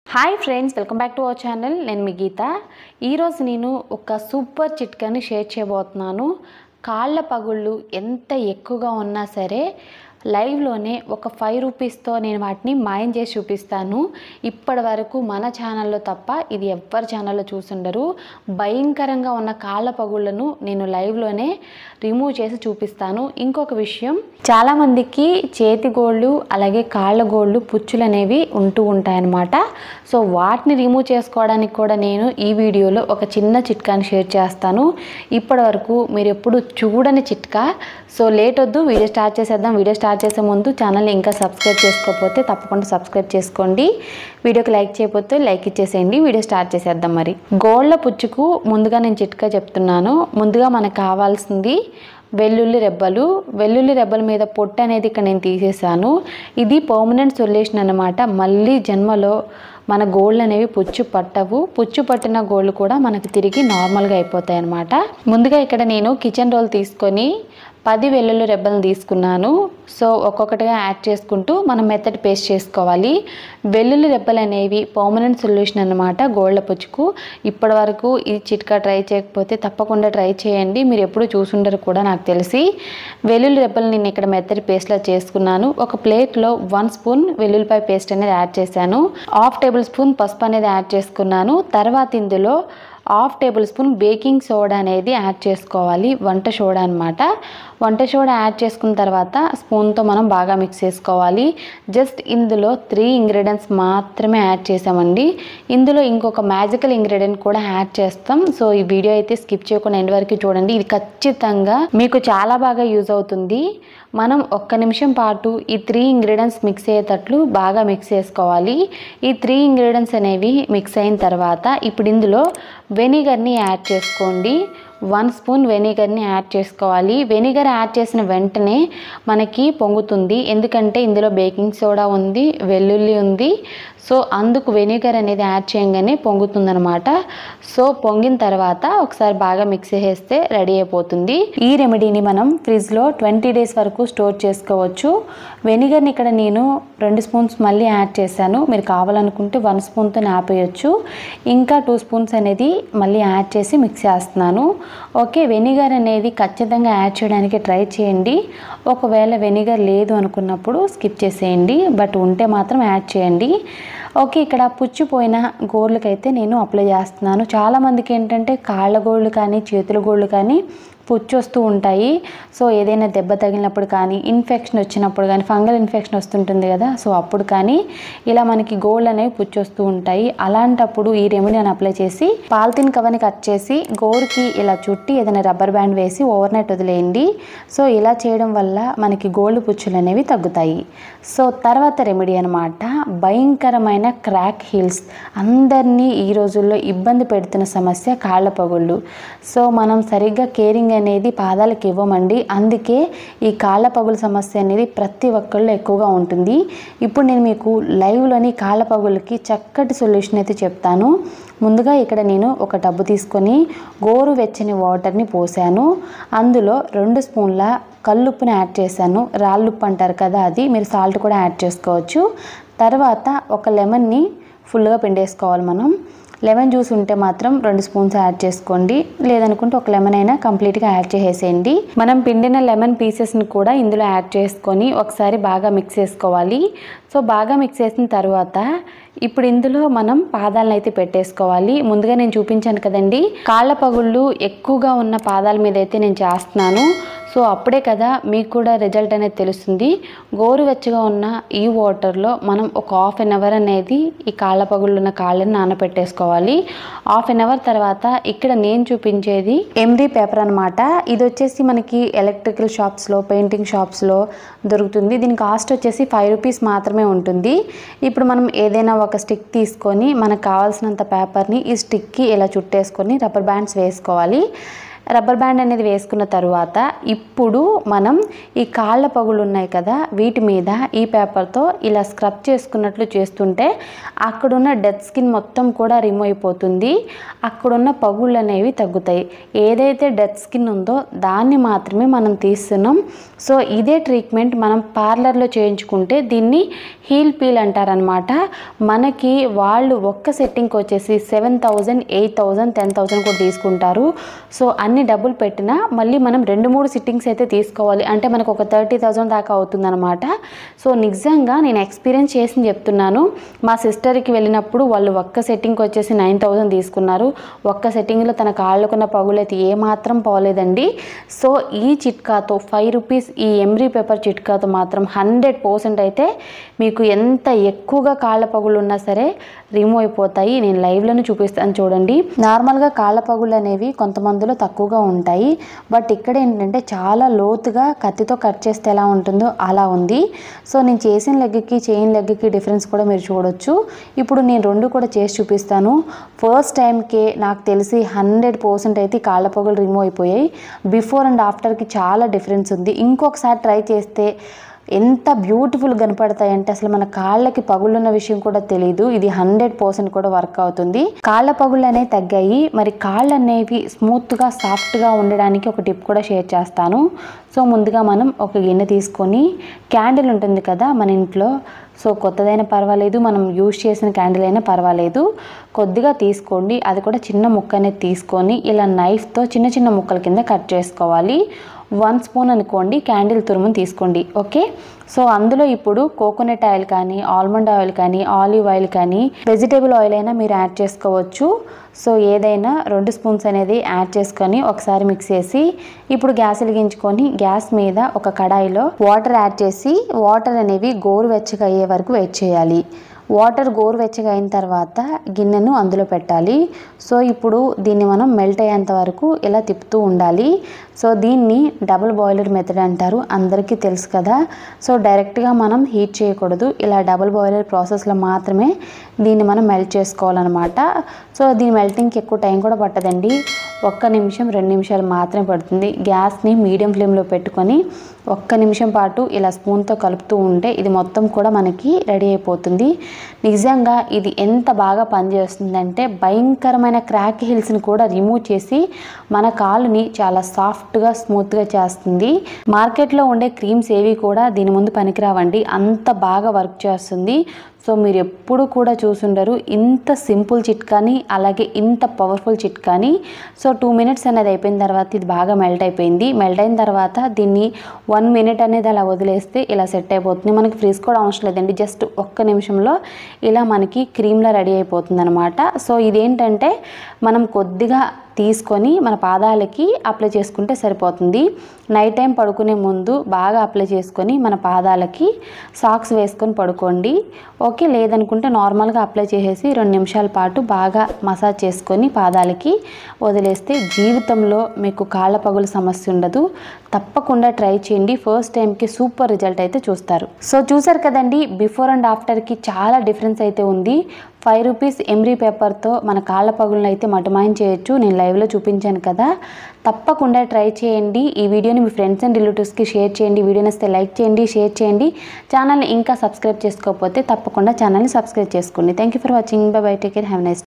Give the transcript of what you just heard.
hi friends welcome back to our channel నేను మీ గీత ఈరోజు నేను ఒక సూపర్ చిట్కాని షేర్ చేయబోతున్నాను కాళ్ళ పగుళ్ళు ఎంత ఎక్కువగా ఉన్నా సరే లైవ్లోనే ఒక ఫైవ్ రూపీస్తో నేను వాటిని మాయం చేసి చూపిస్తాను ఇప్పటి వరకు మన ఛానల్లో తప్ప ఇది ఎవ్వరి ఛానల్లో చూసుండరు భయంకరంగా ఉన్న కాళ్ళ పగుళ్ళను నేను లైవ్లోనే రిమూవ్ చేసి చూపిస్తాను ఇంకొక విషయం చాలామందికి చేతి గోళ్ళు అలాగే కాళ్ళ గోళ్ళు పుచ్చులు అనేవి ఉంటూ ఉంటాయన్నమాట సో వాటిని రిమూవ్ చేసుకోవడానికి కూడా నేను ఈ వీడియోలో ఒక చిన్న చిట్కాని షేర్ చేస్తాను ఇప్పటి వరకు మీరు ఎప్పుడు చూడని చిట్కా సో లేట్ వద్దు వీడియో స్టార్ట్ చేసేద్దాం వీడియో స్టార్ట్ చేసే ముందు ఛానల్ని ఇంకా సబ్స్క్రైబ్ చేసుకోకపోతే తప్పకుండా సబ్స్క్రైబ్ చేసుకోండి వీడియోకి లైక్ చేయకపోతే లైక్ ఇచ్చేసేయండి వీడియో స్టార్ట్ చేసేద్దాం మరి గోళ్ళ పుచ్చుకు ముందుగా నేను చిట్కా చెప్తున్నాను ముందుగా మనకు కావాల్సింది వెల్లుల్లి రెబ్బలు వెల్లుల్లి రెబ్బల మీద పొట్టు అనేది ఇక్కడ నేను తీసేసాను ఇది పర్మనెంట్ సొల్యూషన్ అనమాట మళ్ళీ జన్మలో మన గోళ్ళు అనేవి పుచ్చు పట్టవు పుచ్చు పట్టిన గోళ్ళు కూడా మనకు తిరిగి నార్మల్గా అయిపోతాయి అనమాట ముందుగా ఇక్కడ నేను కిచెన్ రోల్ తీసుకొని పది వెల్లుల్లి రెబ్బలను తీసుకున్నాను సో ఒక్కొక్కటిగా యాడ్ చేసుకుంటూ మనం మెత్తటి పేస్ట్ చేసుకోవాలి వెల్లుల్లి రెబ్బలు అనేవి పర్మనెంట్ సొల్యూషన్ అనమాట గోళ్ళ పుచ్చుకు ఇప్పటి వరకు ఈ చిట్కా ట్రై చేయకపోతే తప్పకుండా ట్రై చేయండి మీరు ఎప్పుడు చూసుండరు కూడా నాకు తెలిసి వెల్లుల్లి రెబ్బలు నేను ఇక్కడ మెత్తటి పేస్ట్లా చేసుకున్నాను ఒక ప్లేట్లో వన్ స్పూన్ వెల్లుల్లిపాయ పేస్ట్ అనేది యాడ్ చేశాను హాఫ్ టేబుల్ స్పూన్ పసుపు అనేది యాడ్ చేసుకున్నాను తర్వాత ఇందులో half tablespoon baking soda అనేది యాడ్ చేసుకోవాలి వంట సోడా అనమాట వంట సోడా యాడ్ చేసుకున్న తర్వాత స్పూన్తో మనం బాగా మిక్స్ చేసుకోవాలి జస్ట్ ఇందులో త్రీ ఇంగ్రీడియంట్స్ మాత్రమే యాడ్ చేసామండి ఇందులో ఇంకొక మ్యాజికల్ ఇంగ్రీడియంట్ కూడా యాడ్ చేస్తాం సో ఈ వీడియో అయితే స్కిప్ చేయకుండా ఎండ్ వరకు చూడండి ఇది ఖచ్చితంగా మీకు చాలా బాగా యూజ్ అవుతుంది మనం ఒక్క నిమిషం పాటు ఈ త్రీ ఇంగ్రీడియంట్స్ మిక్స్ అయ్యేటట్లు బాగా మిక్స్ చేసుకోవాలి ఈ త్రీ ఇంగ్రీడియంట్స్ అనేవి మిక్స్ అయిన తర్వాత ఇప్పుడు ఇందులో వెనిగర్ని యాడ్ చేసుకోండి వన్ స్పూన్ వెనిగర్ని యాడ్ చేసుకోవాలి వెనిగర్ యాడ్ చేసిన వెంటనే మనకి పొంగుతుంది ఎందుకంటే ఇందులో బేకింగ్ సోడా ఉంది వెల్లుల్లి ఉంది సో అందుకు వెనిగర్ అనేది యాడ్ చేయగానే పొంగుతుందనమాట సో పొంగిన తర్వాత ఒకసారి బాగా మిక్స్ చేస్తే రెడీ అయిపోతుంది ఈ రెమెడీని మనం ఫ్రిడ్జ్లో ట్వంటీ డేస్ వరకు స్టోర్ చేసుకోవచ్చు వెనిగర్ని ఇక్కడ నేను రెండు స్పూన్స్ మళ్ళీ యాడ్ చేశాను మీరు కావాలనుకుంటే వన్ స్పూన్తో ఆపేయచ్చు ఇంకా టూ స్పూన్స్ అనేది మళ్ళీ యాడ్ చేసి మిక్స్ చేస్తున్నాను ఓకే వెనిగర్ అనేది ఖచ్చితంగా యాడ్ చేయడానికి ట్రై చేయండి ఒకవేళ వెనిగర్ లేదు అనుకున్నప్పుడు స్కిప్ చేసేయండి బట్ ఉంటే మాత్రం యాడ్ చేయండి ఓకే ఇక్కడ పుచ్చిపోయిన గోర్లకైతే నేను అప్లై చేస్తున్నాను చాలామందికి ఏంటంటే కాళ్ళ గోళ్ళు కానీ చేతుల గోళ్ళు కానీ పుచ్చు వస్తూ ఉంటాయి సో ఏదైనా దెబ్బ తగిలినప్పుడు కానీ ఇన్ఫెక్షన్ వచ్చినప్పుడు కానీ ఫంగల్ ఇన్ఫెక్షన్ వస్తుంటుంది కదా సో అప్పుడు కానీ ఇలా మనకి గోళ్ళు అనేవి పుచ్చు వస్తూ ఉంటాయి అలాంటప్పుడు ఈ రెమెడీని అప్లై చేసి పాలిథిన్ కవర్ని కట్ చేసి గోరుకి ఇలా చుట్టి ఏదైనా రబ్బర్ బ్యాండ్ వేసి ఓవర్ నైట్ వదిలేయండి సో ఇలా చేయడం వల్ల మనకి గోళ్ళు పుచ్చులు అనేవి తగ్గుతాయి సో తర్వాత రెమెడీ అనమాట భయంకరమైన క్రాక్ హీల్స్ అందరినీ ఈ రోజుల్లో ఇబ్బంది పెడుతున్న సమస్య కాళ్ళ పగుళ్ళు సో మనం సరిగ్గా కేరింగ్ అనేది పాదాలకు ఇవ్వమండి అందుకే ఈ కాళ్ళ పగుల సమస్య అనేది ప్రతి ఒక్కళ్ళు ఎక్కువగా ఉంటుంది ఇప్పుడు నేను మీకు లైవ్లోని కాళ్ళ పగులకి చక్కటి సొల్యూషన్ అయితే చెప్తాను ముందుగా ఇక్కడ నేను ఒక టబ్బు తీసుకొని గోరు వెచ్చని వాటర్ని పోసాను అందులో రెండు స్పూన్ల కల్లుప్పుని యాడ్ చేశాను రాళ్ళుప్పు అంటారు కదా అది మీరు సాల్ట్ కూడా యాడ్ చేసుకోవచ్చు తర్వాత ఒక లెమన్ని ఫుల్గా పిండేసుకోవాలి మనం లెమన్ జ్యూస్ ఉంటే మాత్రం రెండు స్పూన్స్ యాడ్ చేసుకోండి లేదనుకుంటే ఒక లెమన్ అయినా కంప్లీట్గా యాడ్ చేసేయండి మనం పిండిన లెమన్ పీసెస్ని కూడా ఇందులో యాడ్ చేసుకొని ఒకసారి బాగా మిక్స్ చేసుకోవాలి సో బాగా మిక్స్ చేసిన తర్వాత ఇప్పుడు ఇందులో మనం పాదాలను అయితే పెట్టేసుకోవాలి ముందుగా నేను చూపించాను కదండి కాళ్ళ పగుళ్ళు ఎక్కువగా ఉన్న పాదాల మీద అయితే నేను చేస్తున్నాను సో అప్పుడే కదా మీకు కూడా రిజల్ట్ అనేది తెలుస్తుంది గోరువెచ్చగా ఉన్న ఈ వాటర్లో మనం ఒక హాఫ్ అన్ అవర్ అనేది ఈ కాళ్ళ పగుళ్ళు ఉన్న కాళ్ళని నానబెట్టేసుకోవాలి హాఫ్ అన్ అవర్ తర్వాత ఇక్కడ నేను చూపించేది ఎండి పేపర్ అనమాట ఇది వచ్చేసి మనకి ఎలక్ట్రికల్ షాప్స్లో పెయింటింగ్ షాప్స్లో దొరుకుతుంది దీని కాస్ట్ వచ్చేసి ఫైవ్ రూపీస్ మాత్రమే ఉంటుంది ఇప్పుడు మనం ఏదైనా ఒక స్టిక్ తీసుకొని మనకు కావాల్సినంత పేపర్ని ఈ స్టిక్కి ఇలా చుట్టేసుకొని రబ్బర్ బ్యాండ్స్ వేసుకోవాలి రబ్బర్ బ్యాండ్ అనేది వేసుకున్న తర్వాత ఇప్పుడు మనం ఈ కాళ్ళ పగులు ఉన్నాయి కదా వీటి మీద ఈ పేపర్తో ఇలా స్క్రబ్ చేసుకున్నట్లు చేస్తుంటే అక్కడున్న డెడ్ స్కిన్ మొత్తం కూడా రిమూవ్ అయిపోతుంది అక్కడున్న పగుళ్ళు అనేవి తగ్గుతాయి ఏదైతే డెడ్ స్కిన్ ఉందో దాన్ని మాత్రమే మనం తీస్తున్నాం సో ఇదే ట్రీట్మెంట్ మనం పార్లర్లో చేయించుకుంటే దీన్ని హీల్ పీల్ అంటారనమాట మనకి వాళ్ళు ఒక్క సెట్టింగ్కి వచ్చేసి seven thousand eight thousand ten thousand కూడా తీసుకుంటారు సో అన్ని డబ్బులు పెట్టినా మళ్ళీ మనం రెండు మూడు సిట్టింగ్స్ అయితే తీసుకోవాలి అంటే మనకు ఒక థర్టీ థౌజండ్ దాకా అవుతుందన్నమాట సో నిజంగా నేను ఎక్స్పీరియన్స్ చేసి చెప్తున్నాను మా సిస్టర్కి వెళ్ళినప్పుడు వాళ్ళు ఒక్క సెట్టింగ్కి వచ్చేసి నైన్ థౌజండ్ తీసుకున్నారు ఒక్క సెట్టింగ్లో తన కాళ్ళకున్న పగులైతే ఏమాత్రం పోలేదండి సో ఈ చిట్కాతో ఫైవ్ రూపీస్ ఈ ఎమ్రీ పేపర్ చిట్కాతో మాత్రం హండ్రెడ్ పర్సెంట్ అయితే మీకు ఎంత ఎక్కువగా కాళ్ళ పగులు ఉన్నా సరే రిమూవ్ అయిపోతాయి నేను లైవ్లోనే చూపిస్తాను చూడండి నార్మల్గా కాళ్ళ పగులు అనేవి కొంతమందిలో తక్కువగా ఉంటాయి బట్ ఇక్కడ ఏంటంటే చాలా లోతుగా కత్తితో కట్ చేస్తే ఎలా ఉంటుందో అలా ఉంది సో నేను చేసిన లెగ్కి చైన్ లెగ్కి డిఫరెన్స్ కూడా మీరు చూడొచ్చు ఇప్పుడు నేను రెండు కూడా చేసి చూపిస్తాను ఫస్ట్ టైంకే నాకు తెలిసి హండ్రెడ్ పర్సెంట్ అయితే ఈ కాళ్ళ పగులు రిమూవ్ అయిపోయాయి బిఫోర్ అండ్ ఆఫ్టర్కి చాలా డిఫరెన్స్ ఉంది ఇంకొకసారి ట్రై చేస్తే ఎంత బ్యూటిఫుల్ కనపడతాయి అంటే అసలు మన కాళ్ళకి పగులున్న విషయం కూడా తెలియదు ఇది హండ్రెడ్ పర్సెంట్ కూడా వర్క్ అవుతుంది కాళ్ళ పగుళ్ళు అనేవి తగ్గాయి మరి కాళ్ళు అనేవి స్మూత్గా సాఫ్ట్గా ఉండడానికి ఒక టిప్ కూడా షేర్ చేస్తాను సో ముందుగా మనం ఒక గిన్నె తీసుకొని క్యాండిల్ ఉంటుంది కదా మన ఇంట్లో సో కొత్తదైనా పర్వాలేదు మనం యూజ్ చేసిన క్యాండిల్ అయినా పర్వాలేదు కొద్దిగా తీసుకోండి అది కూడా చిన్న ముక్క అనేది తీసుకొని ఇలా నైఫ్తో చిన్న చిన్న ముక్కల కింద కట్ చేసుకోవాలి వన్ స్పూన్ అనుకోండి క్యాండిల్ తురుమును తీసుకోండి ఓకే సో అందులో ఇప్పుడు కోకోనట్ ఆయిల్ కానీ ఆల్మండ్ ఆయిల్ కానీ ఆలివ్ ఆయిల్ కానీ వెజిటేబుల్ ఆయిల్ అయినా మీరు యాడ్ చేసుకోవచ్చు సో ఏదైనా రెండు స్పూన్స్ అనేది యాడ్ చేసుకొని ఒకసారి మిక్స్ చేసి ఇప్పుడు గ్యాస్ వెలిగించుకొని గ్యాస్ మీద ఒక కడాయిలో వాటర్ యాడ్ చేసి వాటర్ అనేవి గోరువెచ్చగా అయ్యే వరకు వెయిట్ చేయాలి వాటర్ గోరువెచ్చగా అయిన తర్వాత గిన్నెను అందులో పెట్టాలి సో ఇప్పుడు దీన్ని మనం మెల్ట్ అయ్యేంత వరకు ఇలా తిప్పుతూ ఉండాలి సో దీన్ని డబుల్ బాయిలర్ మెథడ్ అంటారు అందరికీ తెలుసు కదా సో డైరెక్ట్గా మనం హీట్ చేయకూడదు ఇలా డబుల్ బాయిలర్ ప్రాసెస్లో మాత్రమే దీన్ని మనం మెల్ట్ చేసుకోవాలన్నమాట సో దీని మెల్టింగ్కి ఎక్కువ టైం కూడా పట్టదండి ఒక్క నిమిషం రెండు నిమిషాలు మాత్రమే పడుతుంది గ్యాస్ని మీడియం ఫ్లేమ్లో పెట్టుకొని ఒక్క నిమిషం పాటు ఇలా స్పూన్తో కలుపుతూ ఉంటే ఇది మొత్తం కూడా మనకి రెడీ అయిపోతుంది నిజంగా ఇది ఎంత బాగా పనిచేస్తుందంటే భయంకరమైన క్రాక్ హిల్స్ని కూడా రిమూవ్ చేసి మన కాలుని చాలా సాఫ్ట్గా స్మూత్గా చేస్తుంది మార్కెట్లో ఉండే క్రీమ్స్ ఏవి కూడా దీని ముందు పనికిరావండి అంత బాగా వర్క్ చేస్తుంది సో మీరు ఎప్పుడు కూడా చూసుండరు ఇంత సింపుల్ చిట్కాని అలాగే ఇంత పవర్ఫుల్ చిట్కాని సో టూ మినిట్స్ అనేది అయిపోయిన తర్వాత ఇది బాగా మెల్ట్ అయిపోయింది మెల్ట్ అయిన తర్వాత దీన్ని వన్ మినిట్ అనేది అలా వదిలేస్తే ఇలా సెట్ అయిపోతుంది మనకి ఫ్రీజ్ కూడా అవసరం లేదండి జస్ట్ ఒక్క నిమిషంలో ఇలా మనకి క్రీమ్లా రెడీ అయిపోతుంది అనమాట సో ఇదేంటంటే మనం కొద్దిగా తీసుకొని మన పాదాలకి అప్లై చేసుకుంటే సరిపోతుంది నైట్ టైం పడుకునే ముందు బాగా అప్లై చేసుకొని మన పాదాలకి సాక్స్ వేసుకొని పడుకోండి ఓకే లేదనుకుంటే నార్మల్గా అప్లై చేసేసి రెండు నిమిషాల పాటు బాగా మసాజ్ చేసుకొని పాదాలకి వదిలేస్తే జీవితంలో మీకు కాళ్ళ పగుల సమస్య ఉండదు తప్పకుండా ట్రై చేయండి ఫస్ట్ టైంకి సూపర్ రిజల్ట్ అయితే చూస్తారు సో చూసారు కదండి బిఫోర్ అండ్ ఆఫ్టర్కి చాలా డిఫరెన్స్ అయితే ఉంది ఫైవ్ రూపీస్ ఎమ్రీ పేపర్తో మన కాళ్ళ పగులను అయితే మటమాయం చేయొచ్చు నేను లైవ్లో చూపించాను కదా తప్పకుండా ట్రై చేయండి ఈ వీడియోని మీ ఫ్రెండ్స్ అండ్ రిలేటివ్స్కి షేర్ చేయండి వీడియో నచ్చితే లైక్ చేయండి షేర్ చేయండి ఛానల్ని ఇంకా సబ్స్క్రైబ్ చేసుకోకపోతే తప్పకుండా ఛానల్ని సబ్స్క్రైబ్ చేసుకోండి thank you for watching bye bye take care have nice